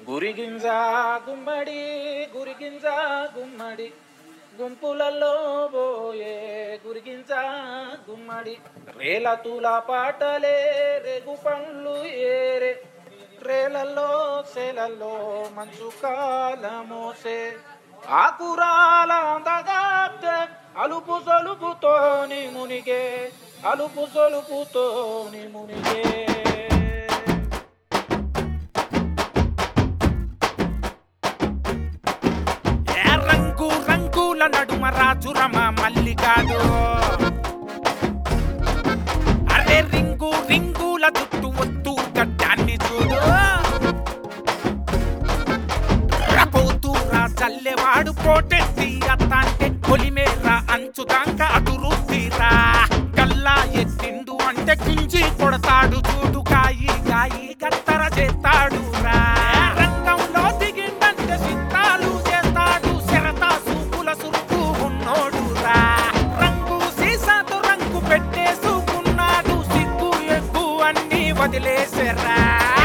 గురిగింజ గుమ్మడి గురిగింజ గుమ్మడి గుంపులలో పోయే గురిగింజ గుమ్మడి రేల తుల పాటలే రేగు పండ్లు ఏరే రేలల్లో సేలల్లో మంచు కాలమోసే ఆకురాల అందగాప్తే అలుపు సొలుపుతోని మునిగే అలుపు సొలుపుతోని మునిగే ఏ రంగు రంగుల నడుమ రాజురమ మల్లికాడు అరే రింగు రింగుల జుట్టు ఒత్తు గడ్డాన్ని చూడు రపోతూరా చల్లెవాడు పోటెత్తి అత్తంటే పొలిమేర అంచుదాక అదురుద్దిరా కల్లా ఎత్తిండు అంటే కుంజి కొడతాడు చూడు కాయి కాయి కత్తర చేస్తాడు రా రంగంలో దిగిండంటే సిద్ధాలు చేస్తాడు శరత సూపుల సురుకు ఉన్నోడు రా రంగు సీసాతో రంగు పెట్టేసుకున్నాడు సిగ్గు ఎగ్గు అన్ని వదిలేసరా